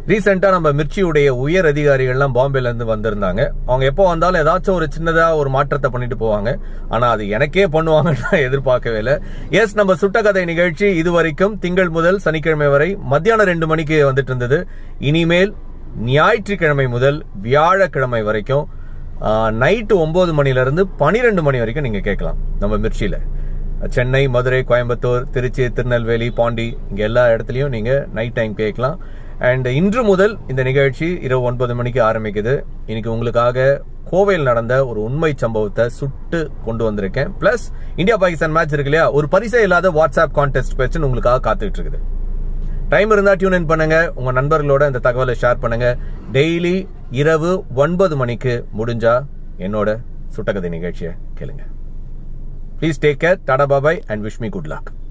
ரீசெண்டா நம்ம மிர்ச்சியுடைய உயர் அதிகாரிகள்லாம் பாம்பேல இருந்து வந்திருந்தாங்க அவங்க எப்போ வந்தாலும் ஏதாச்சும் ஒரு சின்னதா ஒரு மாற்றத்தை பண்ணிட்டு போவாங்க ஆனா அது எனக்கே பண்ணுவாங்கன்னு நான் எதிர்பார்க்கவே இல்லை எஸ் நம்ம சுட்டக்கதை நிகழ்ச்சி இதுவரைக்கும் திங்கள் முதல் சனிக்கிழமை வரை மத்தியானம் ரெண்டு மணிக்கு வந்துட்டு இருந்தது இனிமேல் ஞாயிற்றுக்கிழமை முதல் வியாழக்கிழமை வரைக்கும் நைட்டு ஒன்பது மணில இருந்து பனிரெண்டு மணி வரைக்கும் நீங்க கேட்கலாம் நம்ம மிர்ச்சியில சென்னை மதுரை கோயம்புத்தூர் திருச்சி திருநெல்வேலி பாண்டி இங்க எல்லா இடத்துலயும் நீங்க நைட் டைம் கேட்கலாம் அண்ட் இன்று முதல் இந்த நிகழ்ச்சி இரவு ஒன்பது மணிக்கு ஆரம்பிக்குது இன்னைக்கு உங்களுக்காக கோவையில் நடந்த ஒரு உண்மை சம்பவத்தை சுட்டு கொண்டு வந்திருக்கேன் பிளஸ் இந்தியா பாகிஸ்தான் மேட்ச் இருக்கு இல்லையா ஒரு பரிசே இல்லாத வாட்ஸ்அப் கான்டெஸ்ட் கொஸ்டின் உங்களுக்காக காத்துக்கிட்டு இருக்குது டைம் இருந்தா டியூன் இன் பண்ணுங்க உங்க நண்பர்களோட இந்த தகவலை ஷேர் பண்ணுங்க டெய்லி இரவு ஒன்பது மணிக்கு முடிஞ்சா என்னோட சுட்டகதை நிகழ்ச்சியை கேளுங்க please take care tata bye bye and wish me good luck